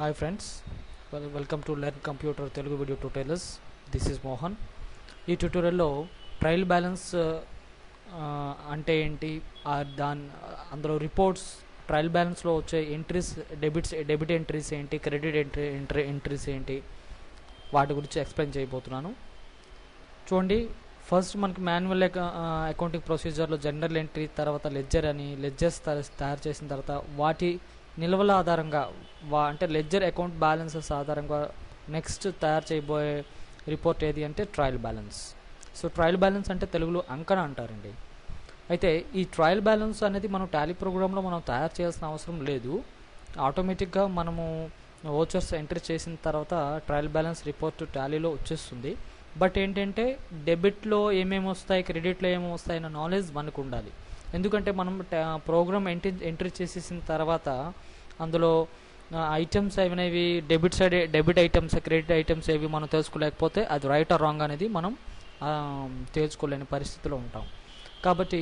hi friends well welcome to learn computer Telugu video tutorials this is Mohan ఈ ట్యూటోరియల్లో trial balance అంటే ఏంటి ఆ దాని అందులో రిపోర్ట్స్ ట్రయల్ బ్యాలెన్స్లో వచ్చే ఎంట్రీస్ డెబిట్స్ డెబిట్ ఎంట్రీస్ ఏంటి క్రెడిట్ ఎంట్రీ ఎంట్రీ ఎంట్రీస్ ఏంటి వాటి గురించి ఎక్స్ప్లెయిన్ చేయబోతున్నాను చూడండి ఫస్ట్ మనకి మాన్యువల్ అకౌంటింగ్ ప్రొసీజర్లో జనరల్ ఎంట్రీ తర్వాత లెడ్జర్ అని లెడ్జర్స్ తయారు చేసిన తర్వాత వాటి నిల్వల ఆధారంగా వా అంటే లెడ్జర్ అకౌంట్ బ్యాలెన్సెస్ ఆధారంగా నెక్స్ట్ తయారు చేయబోయే రిపోర్ట్ ఏది అంటే trial balance so trial balance అంటే తెలుగులో అంకణ అంటారండి అయితే ఈ ట్రయల్ బ్యాలెన్స్ అనేది మనం టాలీ ప్రోగ్రాంలో మనం తయారు చేయాల్సిన అవసరం లేదు ఆటోమేటిక్గా మనము ఓచర్స్ ఎంట్రీ చేసిన తర్వాత ట్రయల్ బ్యాలెన్స్ రిపోర్ట్ టాలీలో వచ్చేస్తుంది బట్ ఏంటంటే డెబిట్లో ఏమేమి వస్తాయి క్రెడిట్లో ఏమేమి వస్తాయి అన్న నాలెడ్జ్ మనకు ఉండాలి ఎందుకంటే మనం ప్రోగ్రామ్ ఎంట్రీ ఎంట్రీ చేసేసిన తర్వాత అందులో ఐటమ్స్ ఏమైనవి debit side debit items credit items ఏవి మనం తెలుసుకోలేకపోతే అది రైట్ ఆర్ రాంగ్ అనేది మనం తేల్చుకోలేని పరిస్థితిలో ఉంటాం కాబట్టి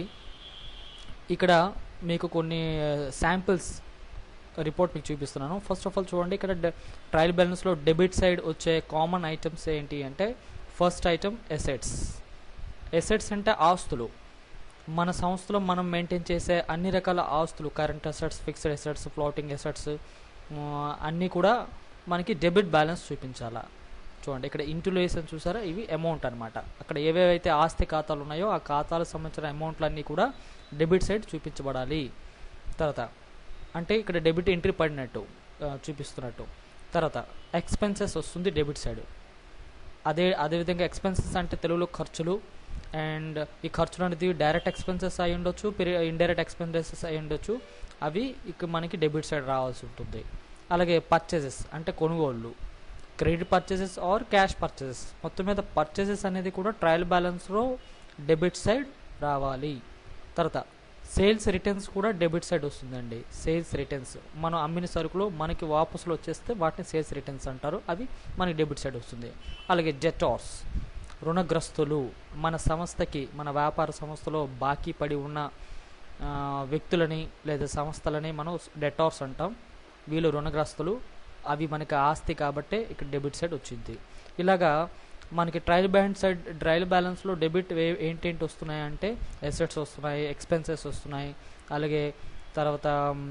ఇక్కడ మీకు కొన్ని శాంపిల్స్ రిపోర్ట్ మీకు చూపిస్తున్నాను ఫస్ట్ ఆఫ్ ఆల్ చూడండి ఇక్కడ ట్రయల్ బ్యాలెన్స్లో డెబిట్ సైడ్ వచ్చే కామన్ ఐటమ్స్ ఏంటి అంటే ఫస్ట్ ఐటమ్ ఎసెట్స్ ఎసెట్స్ అంటే ఆస్తులు మన సంస్థలో మనం మెయింటైన్ చేసే అన్ని రకాల ఆస్తులు current assets fixed assets floating assets అన్నీ కూడా మనకి డెబిట్ బ్యాలెన్స్ చూపించాలా చూడండి ఇక్కడ ఇంటులో వేసిన చూసారా ఇవి అమౌంట్ అనమాట అక్కడ ఏవేవైతే ఆస్తి ఖాతాలు ఉన్నాయో ఆ ఖాతాలకు సంబంధించిన అమౌంట్లన్నీ కూడా డెబిట్ సైడ్ చూపించబడాలి తర్వాత అంటే ఇక్కడ డెబిట్ ఎంట్రీ పడినట్టు చూపిస్తున్నట్టు తర్వాత ఎక్స్పెన్సెస్ వస్తుంది డెబిట్ సైడ్ అదే అదేవిధంగా ఎక్స్పెన్సెస్ అంటే తెలుగులో ఖర్చులు అండ్ ఈ ఖర్చులు అనేది డైరెక్ట్ ఎక్స్పెన్సెస్ అయి ఉండొచ్చు ఇండైరెక్ట్ ఎక్స్పెన్సెస్ అయి ఉండొచ్చు అవి ఇక మనకి డెబిట్ సైడ్ రావాల్సి ఉంటుంది అలాగే పర్చేసెస్ అంటే కొనుగోళ్ళు credit purchases or cash purchases మొత్తం మీద పర్చేసెస్ అనేది కూడా ట్రయల్ బ్యాలెన్స్లో డెబిట్ సైడ్ రావాలి తర్వాత సేల్స్ రిటర్న్స్ కూడా డెబిట్ సైడ్ వస్తుందండి సేల్స్ రిటర్న్స్ మనం అమ్మిన సరుకులు మనకి వాపసులు వచ్చేస్తే వాటిని సేల్స్ రిటర్న్స్ అంటారు అవి మనకి డెబిట్ సైడ్ వస్తుంది అలాగే జెటార్స్ రుణగ్రస్తులు మన సంస్థకి మన వ్యాపార సంస్థలో బాకీ పడి ఉన్న వ్యక్తులని లేదా సంస్థలని మనం డెటార్స్ అంటాం వీళ్ళు రుణగ్రస్తులు అవి మనకి ఆస్తి కాబట్టే ఇక్కడ డెబిట్ సైడ్ వచ్చింది ఇలాగా మనకి ట్రయల్ బ్యాండ్ సైడ్ ట్రయల్ బ్యాలెన్స్లో డెబిట్ ఏంటేంటి వస్తున్నాయి అంటే ఎసెట్స్ వస్తున్నాయి ఎక్స్పెన్సెస్ వస్తున్నాయి అలాగే తర్వాత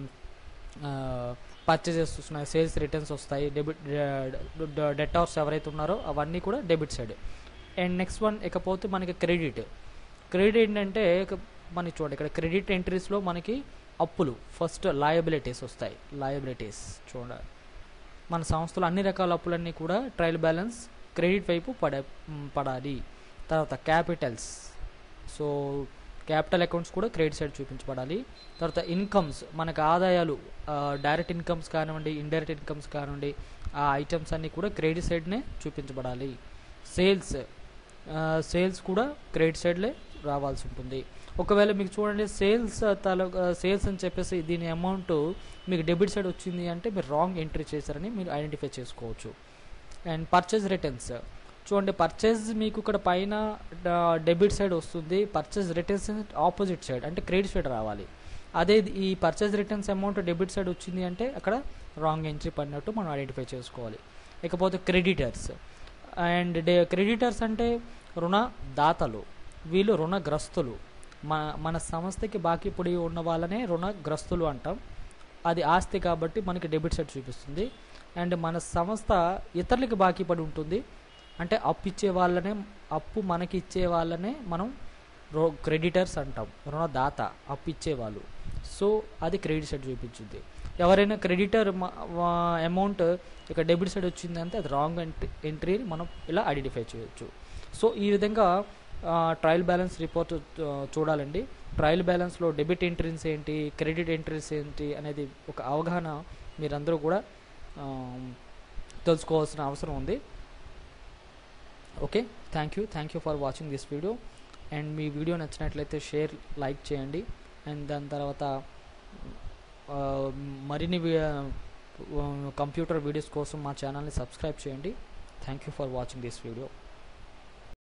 పర్చేజెస్ వస్తున్నాయి సేల్స్ రిటర్న్స్ వస్తాయి డెబిట్ డెటార్స్ ఎవరైతే ఉన్నారో అవన్నీ కూడా debit side and next one ఇకపోతే మనకి క్రెడిట్ క్రెడిట్ ఏంటంటే మనకి చూడండి ఇక్కడ క్రెడిట్ ఎంట్రీస్లో మనకి అప్పులు ఫస్ట్ లయబిలిటీస్ వస్తాయి లయబిలిటీస్ చూడండి మన సంస్థలో అన్ని రకాల అప్పులన్నీ కూడా ట్రయల్ బ్యాలెన్స్ క్రెడిట్ వైపు పడ పడాలి తర్వాత క్యాపిటల్స్ సో క్యాపిటల్ అకౌంట్స్ కూడా క్రెడిట్ సైడ్ చూపించబడాలి తర్వాత ఇన్కమ్స్ మనకు ఆదాయాలు డైరెక్ట్ ఇన్కమ్స్ కానివ్వండి ఇండైరెక్ట్ ఇన్కమ్స్ కానివ్వండి ఆ ఐటమ్స్ అన్నీ కూడా క్రెడిట్ సైడ్నే చూపించబడాలి సేల్స్ సేల్స్ కూడా క్రెడిట్ సైడ్లే రావాల్సి ఉంటుంది ఒకవేళ మీకు చూడండి సేల్స్ తల సేల్స్ అని చెప్పేసి దీని అమౌంట్ మీకు డెబిట్ సైడ్ వచ్చింది అంటే మీరు రాంగ్ ఎంట్రీ చేశారని మీరు ఐడెంటిఫై చేసుకోవచ్చు అండ్ పర్చేజ్ రిటర్న్స్ చూడండి పర్చేజ్ మీకు ఇక్కడ పైన డెబిట్ సైడ్ వస్తుంది పర్చేజ్ రిటర్న్స్ ఆపోజిట్ సైడ్ అంటే క్రెడిట్ సైడ్ రావాలి అదే ఈ purchase returns amount debit side వచ్చింది అంటే అక్కడ రాంగ్ ఎంట్రీ పడినట్టు మనం ఐడెంటిఫై చేసుకోవాలి ఇకపోతే క్రెడిటర్స్ అండ్ డే క్రెడిటర్స్ అంటే రుణదాతలు వీళ్ళు రుణగ్రస్తులు మన మన సంస్థకి బాకీ పొడి ఉన్న వాళ్ళనే రుణగ్రస్తులు అంటాం అది ఆస్తి కాబట్టి మనకి డెబిట్ సైడ్ చూపిస్తుంది అండ్ మన సంస్థ ఇతరులకి బాకీ పడి ఉంటుంది అంటే అప్పు ఇచ్చే వాళ్ళనే అప్పు మనకి ఇచ్చే వాళ్ళనే మనం రో క్రెడిటర్స్ అంటాం రుణదాత అప్పు ఇచ్చేవాళ్ళు సో అది క్రెడిట్ సైడ్ చూపించుద్ది ఎవరైనా క్రెడిటర్ అమౌంట్ ఇక డెబిట్ సైడ్ వచ్చింది అంటే అది రాంగ్ ఎంట్రీ మనం ఇలా ఐడెంటిఫై చేయొచ్చు సో ఈ విధంగా ట్రయల్ బ్యాలెన్స్ రిపోర్ట్ చూడాలండి ట్రయల్ బ్యాలెన్స్లో డెబిట్ ఎంట్రీస్ ఏంటి క్రెడిట్ ఎంట్రీస్ ఏంటి అనేది ఒక అవగాహన మీరందరూ కూడా తెలుసుకోవాల్సిన అవసరం ఉంది okay thank you thank you for watching this video and మీ వీడియో నచ్చినట్లయితే షేర్ లైక్ చేయండి అండ్ దాని తర్వాత మరిన్ని కంప్యూటర్ వీడియోస్ కోసం మా ఛానల్ని సబ్స్క్రైబ్ చేయండి thank you for watching this video